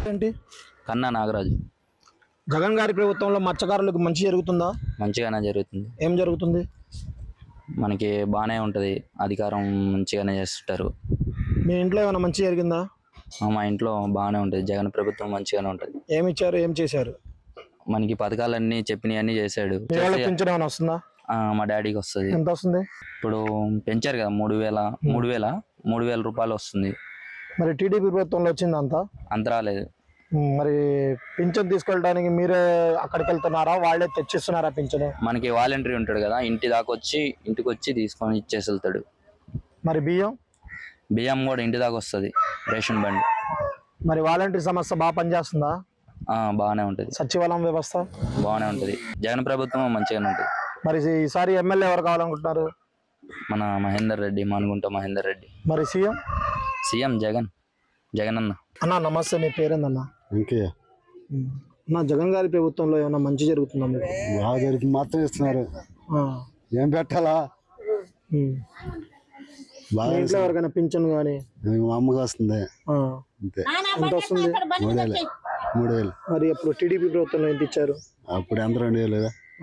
ఏంటి కన్నా నాగరాజు జగన్ గారి ప్రభుత్వంలో మత్స్యకారులకు మంచి జరుగుతుందా మంచిగానే జరుగుతుంది ఏం జరుగుతుంది మనకి బాగానే ఉంటుంది అధికారం మంచిగానే చేస్తుంటారు మీ ఇంట్లో ఏమైనా మంచి జరిగిందా ఆ, మా ఇంట్లో బాగానే ఉంటుంది జగన్ ప్రభుత్వం మంచిగానే ఉంటుంది ఏమి ఇచ్చారు ఏం చేశారు మనకి పథకాలన్నీ చెప్పినవన్నీ చేశాడు మీ వాళ్ళకి పింఛన్ ఏమైనా వస్తుందా ఆ, మా డాడీకి వస్తుంది ఎంత వస్తుంది ఇప్పుడు పెంచారు కదా మూడు వేల మూడు వేల మూడు వేల రూపాయలు వస్తుంది మరి టీడీపీ ప్రభుత్వంలో వచ్చింది అంతా అంత రాలేదు ఉమ్, మరి పింఛన్ తీసుకెళ్ళడానికి మీరే అక్కడికి వెళ్తున్నారా వాళ్ళే తెచ్చిస్తున్నారా పింఛన్ మనకి వాలంటరీ ఉంటాడు కదా ఇంటి దాకా వచ్చి ఇంటికి వచ్చి తీసుకొని ఇచ్చేసి వెళ్తాడు మరి బియ్యం బియ్యం కూడా ఇంటి దాకా వస్తుంది రేషన్ బండి మరి వాలంటీర్ సంస్థ బాగా పనిచేస్తుందా ఆ, బాగానే ఉంటుంది సచివాలయం వ్యవస్థ బాగానే ఉంటుంది జగన్ ప్రభుత్వం మంచిగానే ఉంటుంది మరి ఈసారి ఎమ్మెల్యే ఎవరు కావాలనుకుంటున్నారు మన మహేందర్ రెడ్డి మానుగుంట మహేందర్ రెడ్డి మరి సీఎం సీఎం జగన్ జగన్ అన్న అన్న నమస్తే మీ పేరేందన్నా ఇంకే నా జగన్ గారి ప్రభుత్వంలో ఏమైనా మంచి జరుగుతుందా మీకు బాగా జరుగుతుంది మొత్తం ఇస్తున్నారు ఆ, ఏం పెట్టాలా ఉమ్. బాగా మీ ఇంట్లో ఎవరికైనా పింఛన్ కానీ ఇస్తున్నారు. మా అమ్మకి వస్తుంది అంతే ఎంత వస్తుంది మూడు వేలు మూడు వేలు మరి అప్పుడు టీడీపీ ప్రభుత్వంలో ఎంత ఇచ్చారు అప్పుడు ఎంత రెండు వేలు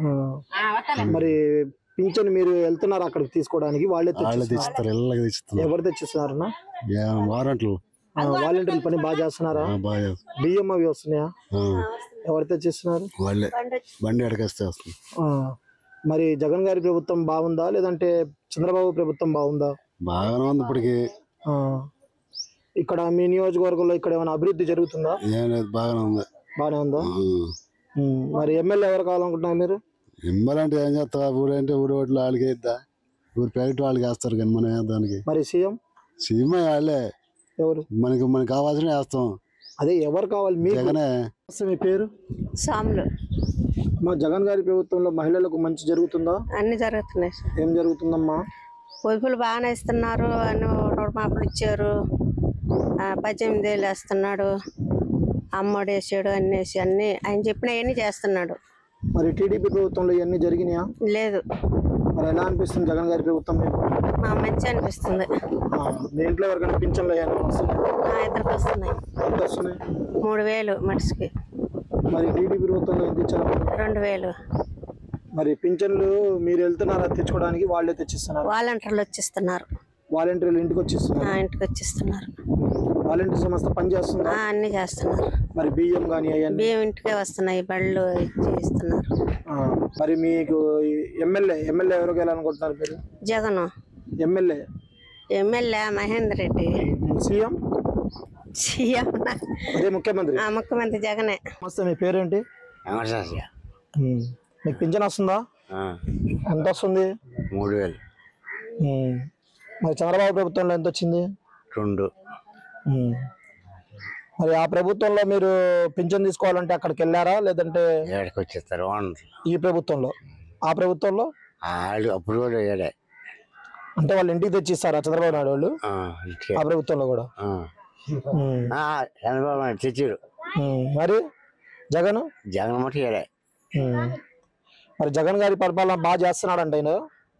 ఆ, మరి పింఛన్ మీరు వెళ్తున్నారు అక్కడికి తీసుకోవడానికి వాళ్ళే వాళ్ళు తెచ్చి తెచ్చిస్తారు ఇళ్ళకి తెచ్చిస్తున్నారు ఎవరు తెచ్చిస్తున్నారన్నా ఏం వారంట్లు ఆ, వాలంటీర్ల పని బాగా చేస్తున్నారా ఆ, బాగా చేస్తారు. బియ్యం అవి వస్తున్నాయా ఆ, ఎవరు తెచ్చిస్తున్నారు వాళ్ళే బండి ఎడకేస్తే వస్తుంది ఆ, మరి జగన్ గారి ప్రభుత్వం బాగుందా లేదంటే చంద్రబాబు ప్రభుత్వం బాగుందా బాగానే ఉంది ఇప్పటికి ఆ, ఇక్కడ మీ నియోజకవర్గంలో ఇక్కడ ఏమైనా అభివృద్ధి జరుగుతుందా ఏం లేదు బాగానే ఉంది బాగానే ఉందా ఆ, ఉమ్, మరి ఎమ్మెల్యే ఎవరు కావాలనుకుంటున్నారు మీరు ఇమ్మాలంటే ఏం చేస్తా ఊరంటే ఊరు ఓట్లు వాళ్ళకి వేద్దా ఊరు ప్యాకెట్ వాళ్ళకి వేస్తారు కానీ మనం ఏ దానికి మరి సీఎం సీమ వాళ్ళే ఎవరు మనకి మనకి కావాల్సిన వేస్తాం అదే ఎవరు కావాలి మీకు జగనే నమస్తే, మీ పేరు సాములు మా జగన్ గారి ప్రభుత్వంలో మహిళలకు మంచి జరుగుతుందా అన్ని జరుగుతున్నాయి సార్ ఏం జరుగుతుందమ్మా పొదుపులు బాగానే ఇస్తున్నారు అన్ని రుణమాపులు ఇచ్చారు ఆ, పద్దెనిమిది వేలు వేస్తున్నాడు అమ్మడు వేసాడు అన్ని వేసి అన్ని ఆయన చెప్పినవన్నీ చేస్తున్నాడు మరి టీడీపీ ప్రభుత్వంలో ఇవన్నీ జరిగినాయా లేదు మరి ఎలా అనిపిస్తుంది జగన్ గారి ప్రభుత్వం మీకు మా మంచి అనిపిస్తుంది ఆ, మీ ఇంట్లో ఎవరికైనా పింఛన్లు ఏమైనా వస్తున్నాయా ఆ, ఇద్దరికి వస్తున్నాయి ఎంత వస్తున్నాయి మూడు వేలు మనిషికి మరి టీడీపీ ప్రభుత్వంలో ఎంత ఇచ్చారు రెండు వేలు మరి పింఛన్లు మీరు వెళ్తున్నారా తెచ్చుకోవడానికి వాళ్ళే తెచ్చిస్తున్నారు వాలంటీర్లు వచ్చిస్తున్నారు వాలంటీర్లు ఇంటికి వచ్చిస్తున్నారు ఆ, ఇంటికి వచ్చిస్తున్నారు వాలంటీర్ సంస్థ పని చేస్తుందా ఆ, అన్ని చేస్తున్నారు మరి బియ్యం కానీ అవన్నీ బియ్యం ఇంటికే వస్తున్నాయి బళ్ళు ఇచ్చి ఇస్తున్నారు ఆ, మరి మీకు ఎమ్మెల్యే ఎమ్మెల్యే ఎవరికి వెళ్ళాలనుకుంటున్నారు మీరు Jagan MLA MLA Mahender Reddy CM CM అదే ముఖ్యమంత్రి ఆ, ముఖ్యమంత్రి జగనే నమస్తే మీ పేరేంటి ఉమ్. మీకు పింఛన్ వస్తుందా ఎంత వస్తుంది మూడు వేలు ఉమ్. మరి చంద్రబాబు ప్రభుత్వంలో ఎంత వచ్చింది రెండు ఉమ్. మరి ఆ ప్రభుత్వంలో మీరు పింఛన్ తీసుకోవాలంటే అక్కడికి వెళ్ళారా లేదంటే ఏడకి వచ్చేస్తారు ఓనర్లు ఈ ప్రభుత్వంలో ఆ ప్రభుత్వంలో వాళ్ళు అప్పుడు కూడా ఏడే అంటే వాళ్ళు ఇంటికి తెచ్చి ఇస్తారా చంద్రబాబు నాయుడు వాళ్ళు ఆ, ఇంటికే. ఆ ప్రభుత్వంలో కూడా ఆ. ఉమ్. ఆ, చంద్రబాబు నాయుడు తెచ్చారు ఉమ్. మరి జగన్ జగన్ మట్టి ఏడే ఉమ్. మరి జగన్ గారి పరిపాలన బాగా చేస్తున్నాడంట ఆయన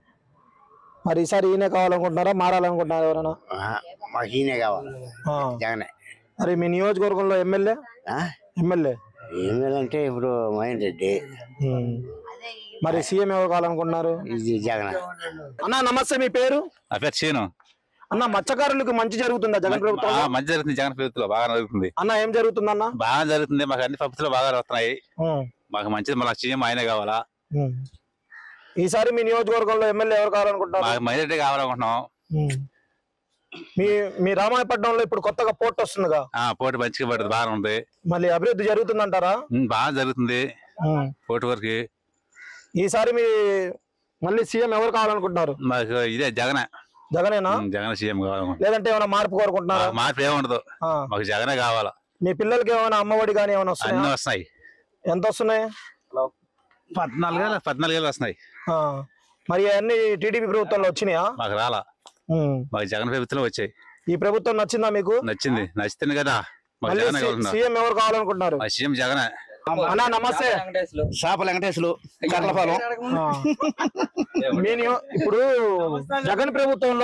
మరి ఈసారి ఈయనే కావాలనుకుంటున్నారా మారాలనుకుంటున్నారా ఎవరైనా ఆ, మాకు ఈయనే కావాలి ఆ. జగనే మరి మీ నియోజకవర్గంలో ఎమ్మెల్యే ఆ? ఎమ్మెల్యే ఏమేలంటే ఇప్పుడు మహేందర్ రెడ్డి ఉమ్. మరి సీఎం ఎవరు కావాలనుకుంటున్నారు ఇది జగన్ అన్న నమస్తే మీ పేరు నా పేరు చీను అన్న మత్స్యకారులకు మంచి జరుగుతుందా జగన్ ప్రభుత్వం ఆ, మంచి జరుగుతుంది జగన్ ప్రభుత్వంలో బాగా జరుగుతుంది అన్న ఏం జరుగుతుందన్న బాగా జరుగుతుంది మాకు అన్ని పద్ధతులు బాగా వస్తున్నాయి ఉమ్. మాకు మంచిది మళ్ళీ సీఎం ఆయనే కావాలా ఉమ్. ఈసారి మీ నియోజకవర్గంలో ఎమ్మెల్యే ఎవరు కావాలనుకుంటున్నారు మాకు మైనార్టీ కావాలనుకుంటున్నాం ఉమ్. మీ మీ రామాయపట్నంలో ఇప్పుడు కొత్తగా పోర్ట్ వస్తుందిగా ఆ పోటీ మంచిగా పడుతుంది బాగా ఉంది మళ్ళీ అభివృద్ధి జరుగుతుందంటారా ఉమ్, బాగా జరుగుతుంది ఉమ్. పోటీ వరకు ఈసారి మీ మళ్ళీ సీఎం ఎవరు కావాలనుకుంటున్నారు మాకు ఇదే జగనే జగనేనా ఉమ్, జగన్ సీఎం కావాలనుకుంటున్నాం లేదంటే ఏమైనా మార్పు కోరుకుంటున్నారా మాకు మార్పు ఏముండదు ఆ. మాకు జగనే కావాలా మీ పిల్లలకి ఏమైనా అమ్మఒడి కానీ ఏమైనా అన్ని వస్తున్నాయా వస్తున్నాయి ఎంత వస్తున్నాయి పద్నాలుగు వేలు పద్నాలుగు వేలు వస్తున్నాయి ఆ. మరి అన్ని టీడీపీ ప్రభుత్వంలో వచ్చినాయా మాకు రాలా ఉమ్. మాకు జగన్ ప్రభుత్వంలో వచ్చాయి ఈ ప్రభుత్వం నచ్చిందా మీకు నచ్చింది నచ్చింది కదా మాకు మళ్ళీ జగనే కావాలన్నా సీఎం ఎవరు కావాలనుకుంటున్నారు మా సీఎం జగనే అన్నా నమస్తే చేపల వెంకటేశ్వరు కర్లపాలెం ఆ. మీ నియో- ఇప్పుడు జగన్ ప్రభుత్వంలో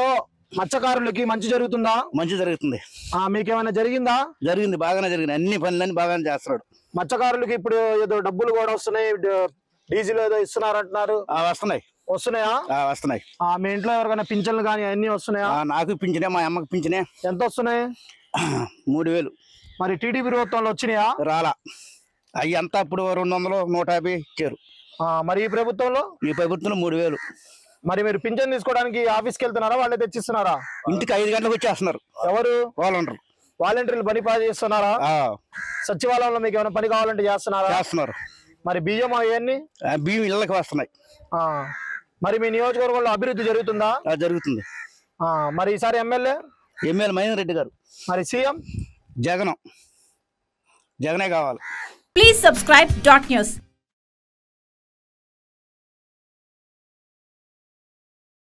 మత్స్యకారులకి మంచి జరుగుతుందా మంచి జరుగుతుంది ఆ, మీకేమైనా జరిగిందా జరిగింది బాగానే జరిగింది అన్ని పనులన్నీ బాగానే చేస్తున్నాడు మత్స్యకారులకి ఇప్పుడు ఏదో డబ్బులు కూడా వస్తున్నాయి డ- డీజిల్ ఏదో ఇస్తున్నారు అంటున్నారు ఆ, వస్తున్నాయి వస్తున్నాయా ఆ, వస్తున్నాయి ఆ, మీ ఇంట్లో ఎవరికైనా పింఛన్లు కానీ అన్ని వస్తున్నాయా ఆ, నాకు పింఛనే మా అమ్మకి పింఛనే ఎంత వస్తున్నాయి మూడు వేలు మరి టీడీపీ ప్రభుత్వంలో వచ్చినాయా రాలా అవి అంతా ఇప్పుడు రెండు వందలు నూట యాభై ఇచ్చారు ఆ, మరి ఈ ప్రభుత్వంలో ఈ ప్రభుత్వం మూడు వేలు మరి మీరు పింఛన్ తీసుకోవడానికి ఆఫీస్కి వెళ్తున్నారా వాళ్ళే తెచ్చిస్తున్నారా ఇంటికి ఐదు గంటలకు వచ్చేస్తున్నారు ఎవరు వాలంటీర్ వాలంటీర్లు పని పని చేస్తున్నారా ఆ, సచివాలయంలో మీకు ఏమైనా పని కావాలంటే చేస్తున్నారా చేస్తున్నారు మరి బియ్యం అవన్నీ ఆ, బియ్యం ఇళ్ళకి వస్తున్నాయి ఆ, మరి మీ నియోజకవర్గంలో అభివృద్ధి జరుగుతుందా ఆ, జరుగుతుంది ఆ, మరి ఈసారి ఎమ్మెల్యే ఎమ్మెల్యే మహేందర్ రెడ్డి గారు మరి సీఎం జగనం జగనే కావాలి Please subscribe dot news.